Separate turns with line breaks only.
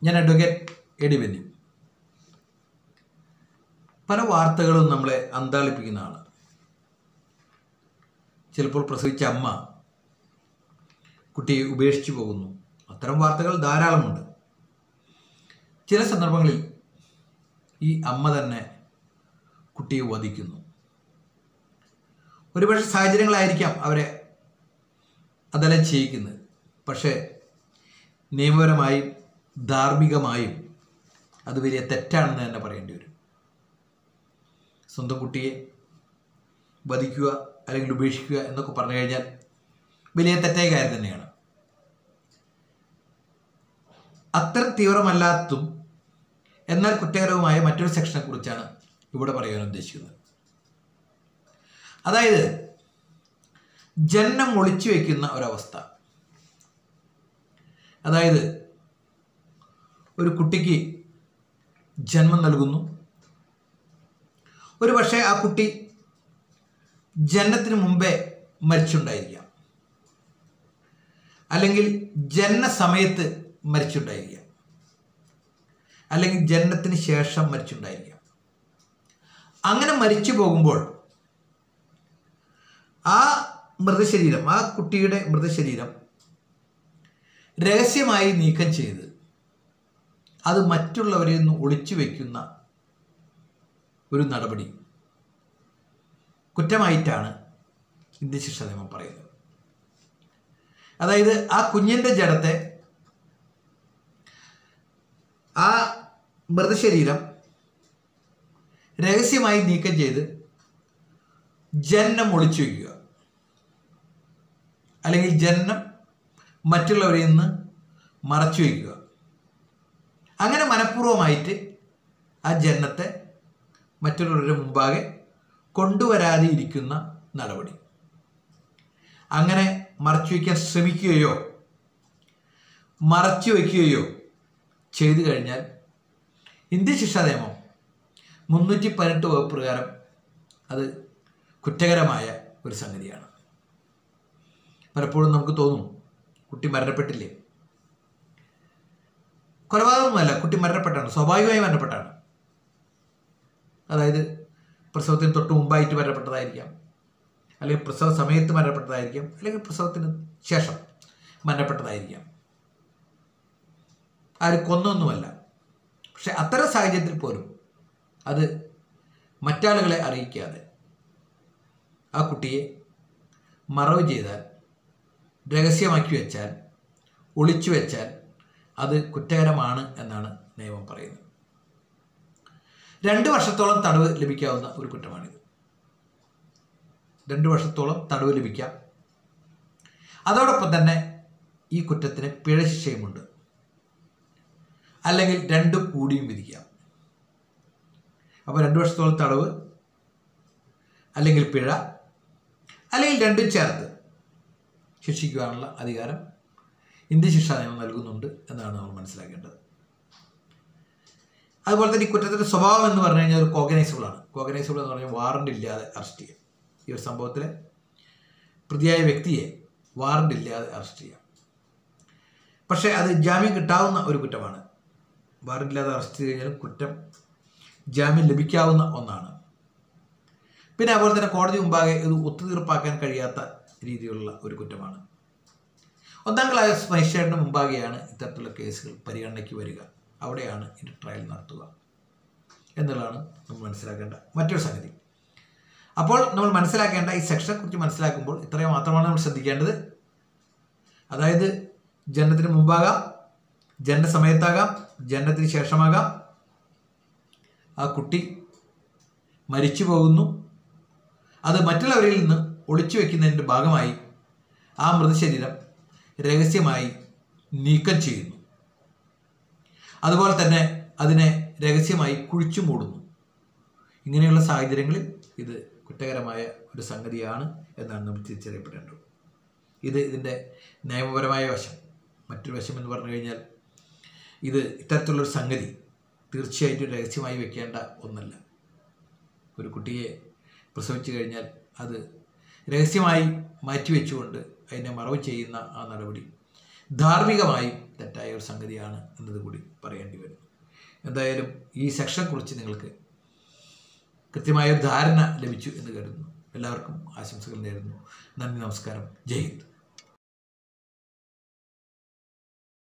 ഞാൻ advocate A D Benny പല വാർത്തകളും നമ്മളെ അന്താളിപ്പിക്കുന്നതാണ് ചിലപ്പോൾ പ്രസവിച്ച അമ്മ കുട്ടിയെ ഉപേക്ഷിച്ചു പോകുന്നു അത്തരം വാർത്തകൾ ധാരാളമുണ്ട് ചില സന്ദർഭങ്ങളിൽ ഈ അമ്മ തന്നെ കുട്ടിയെ വധിക്കുന്നു ഒരുപക്ഷെ സാഹചര്യങ്ങളായിരിക്കാം അവരെ അതെല്ലാം ചെയ്യിക്കുന്നത് പക്ഷേ നിയമപരമായും ധാർമ്മികമായും അത് വലിയ തെറ്റാണെന്ന് തന്നെ പറയേണ്ടി വരും സ്വന്തം കുട്ടിയെ വധിക്കുക അല്ലെങ്കിൽ ഉപേക്ഷിക്കുക എന്നൊക്കെ പറഞ്ഞു കഴിഞ്ഞാൽ വലിയ തെറ്റായ കാര്യം തന്നെയാണ് അത്ര തീവ്രമല്ലാത്തതും എന്നാൽ കുറ്റകരവുമായ മറ്റൊരു സെക്ഷനെ കുറിച്ചാണ് ഇവിടെ പറയാൻ ഉദ്ദേശിക്കുന്നത് അതായത് ജന്മം ഒളിച്ചു വയ്ക്കുന്ന ഒരവസ്ഥ അതായത് ഒരു കുട്ടിക്ക് ജന്മം നൽകുന്നു ഒരു പക്ഷേ ആ കുട്ടി ജനനത്തിന് മുമ്പേ മരിച്ചുണ്ടായിരിക്കാം അല്ലെങ്കിൽ ജനന സമയത്ത് മരിച്ചുണ്ടായിരിക്കാം അല്ലെങ്കിൽ ജനനത്തിന് ശേഷം മരിച്ചുണ്ടായിരിക്കാം അങ്ങനെ മരിച്ചു പോകുമ്പോൾ ആ മൃതശരീരം ആ കുട്ടിയുടെ മൃതശരീരം രഹസ്യമായി നീക്കം ചെയ്ത് അത് മറ്റുള്ളവരിൽ നിന്ന് ഒളിച്ചു വയ്ക്കുന്ന ഒരു നടപടി കുറ്റമായിട്ടാണ് ഇന്ത്യൻ ശിക്ഷാ നിയമം പറയുന്നത് അതായത് ആ കുഞ്ഞിൻ്റെ ജഡത്തെ ആ മൃതശരീരം രഹസ്യമായി നീക്കം ചെയ്ത് ജന്നം ഒളിച്ചു വയ്ക്കുക അല്ലെങ്കിൽ ജന്നം മറ്റുള്ളവരിൽ നിന്ന് മറച്ചു വയ്ക്കുക അങ്ങനെ മനഃപൂർവ്വമായിട്ട് ആ ജന്നത്തെ മറ്റുള്ളവരുടെ മുമ്പാകെ കൊണ്ടുവരാതെ ഇരിക്കുന്ന നടപടി അങ്ങനെ മറച്ചു വയ്ക്കാൻ ശ്രമിക്കുകയോ മറച്ചു വയ്ക്കുകയോ ചെയ്തു കഴിഞ്ഞാൽ ഇന്ത്യൻ ശിക്ഷാ നിയമം മുന്നൂറ്റി പതിനെട്ട് വകുപ്പ് പ്രകാരം അത് കുറ്റകരമായ ഒരു സംഗതിയാണ് പലപ്പോഴും നമുക്ക് തോന്നും കുട്ടി മരണപ്പെട്ടില്ലേ കൊലപാതകമൊന്നുമല്ല കുട്ടി മരണപ്പെട്ടാണ് സ്വാഭാവികമായി മരണപ്പെട്ടാണ് അതായത് പ്രസവത്തിന് തൊട്ട് മുമ്പായിട്ട് മരണപ്പെട്ടതായിരിക്കാം അല്ലെങ്കിൽ പ്രസവ സമയത്ത് മരണപ്പെട്ടതായിരിക്കാം അല്ലെങ്കിൽ പ്രസവത്തിന് ശേഷം മരണപ്പെട്ടതായിരിക്കാം ആരും കൊന്നൊന്നുമല്ല പക്ഷെ അത്തരം സാഹചര്യത്തിൽ പോലും അത് മറ്റാളുകളെ അറിയിക്കാതെ ആ കുട്ടിയെ മറവ് ചെയ്താൽ രഹസ്യമാക്കി വെച്ചാൽ ഒളിച്ചു വെച്ചാൽ അത് കുറ്റകരമാണ് എന്നാണ് നിയമം പറയുന്നത് രണ്ട് വർഷത്തോളം തടവ് ലഭിക്കാവുന്ന ഒരു കുറ്റമാണിത് രണ്ട് വർഷത്തോളം തടവ് ലഭിക്കാം അതോടൊപ്പം തന്നെ ഈ കുറ്റത്തിന് പിഴ ശിക്ഷയുമുണ്ട് അല്ലെങ്കിൽ രണ്ടും കൂടിയും വിധിക്കാം അപ്പോൾ രണ്ട് വർഷത്തോളം തടവ് അല്ലെങ്കിൽ പിഴ അല്ലെങ്കിൽ രണ്ടും ചേർത്ത് ശിക്ഷിക്കുവാനുള്ള അധികാരം ഇന്ത്യൻ ശിക്ഷാ നിയമം നൽകുന്നുണ്ട് എന്നാണ് നമ്മൾ മനസ്സിലാക്കേണ്ടത് അതുപോലെ തന്നെ ഈ കുറ്റത്തിൻ്റെ സ്വഭാവം എന്ന് പറഞ്ഞു കഴിഞ്ഞാൽ ഒരു കോഗനൈസബിൾ ആണ് കോഗനൈസബിൾ എന്ന് പറഞ്ഞാൽ വാറണ്ട് ഇല്ലാതെ അറസ്റ്റ് ചെയ്യാം ഈ ഒരു സംഭവത്തിലെ പ്രതിയായ വ്യക്തിയെ വാറണ്ട് ഇല്ലാതെ അറസ്റ്റ് ചെയ്യാം പക്ഷേ അത് ജാമ്യം കിട്ടാവുന്ന ഒരു കുറ്റമാണ് വാറണ്ട് ഇല്ലാതെ അറസ്റ്റ് ചെയ്ത് കഴിഞ്ഞാൽ കുറ്റം ജാമ്യം ലഭിക്കാവുന്ന ഒന്നാണ് പിന്നെ അതുപോലെ തന്നെ കോടതി മുമ്പാകെ ഇത് ഒത്തുതീർപ്പാക്കാൻ കഴിയാത്ത രീതിയിലുള്ള ഒരു കുറ്റമാണ് ഒന്നാം ക്ലാസ് മജിസ്ട്രേറ്റിന് മുമ്പാകെയാണ് ഇത്തരത്തിലുള്ള കേസുകൾ പരിഗണനയ്ക്ക് വരിക അവിടെയാണ് ഇത് ട്രയൽ നടത്തുക എന്നുള്ളതാണ് നമ്മൾ മനസ്സിലാക്കേണ്ട മറ്റൊരു സംഗതി അപ്പോൾ നമ്മൾ മനസ്സിലാക്കേണ്ട ഈ സെക്ഷനെ കുറിച്ച് മനസ്സിലാക്കുമ്പോൾ ഇത്രയും മാത്രമാണ് നമ്മൾ ശ്രദ്ധിക്കേണ്ടത് അതായത് ജനനത്തിന് മുമ്പാകാം ജനന സമയത്താകാം ജനനത്തിന് ശേഷമാകാം ആ കുട്ടി മരിച്ചു പോകുന്നു അത് മറ്റുള്ളവരിൽ നിന്ന് ഒളിച്ചു വെക്കുന്നതിൻ്റെ ഭാഗമായി ആ മൃതശരീരം രഹസ്യമായി നീക്കം ചെയ്യുന്നു അതുപോലെ തന്നെ അതിനെ രഹസ്യമായി കുഴിച്ചു മൂടുന്നു ഇങ്ങനെയുള്ള സാഹചര്യങ്ങളിൽ ഇത് കുറ്റകരമായ ഒരു സംഗതിയാണ് എന്നാണ് നമ്മൾ തിരിച്ചറിയപ്പെടേണ്ടത് ഇത് ഇതിൻ്റെ നിയമപരമായ വശം മറ്റൊരു വശം എന്ന് പറഞ്ഞു കഴിഞ്ഞാൽ ഇത് ഇത്തരത്തിലുള്ളൊരു സംഗതി തീർച്ചയായിട്ടും രഹസ്യമായി വെക്കേണ്ട ഒന്നല്ല ഒരു കുട്ടിയെ പ്രസവിച്ചു കഴിഞ്ഞാൽ അത് രഹസ്യമായി മാറ്റിവെച്ചുകൊണ്ട് അതിനെ മറവ് ചെയ്യുന്ന ആ നടപടി ധാർമ്മികമായും തെറ്റായ ഒരു സംഗതിയാണ് എന്നത് കൂടി പറയേണ്ടി വരും എന്തായാലും ഈ സെക്ഷനെക്കുറിച്ച് നിങ്ങൾക്ക് കൃത്യമായ ഒരു ധാരണ ലഭിച്ചു എന്ന് കരുതുന്നു എല്ലാവർക്കും ആശംസകൾ നേരുന്നു നന്ദി നമസ്കാരം ജയ് ഹിന്ദ്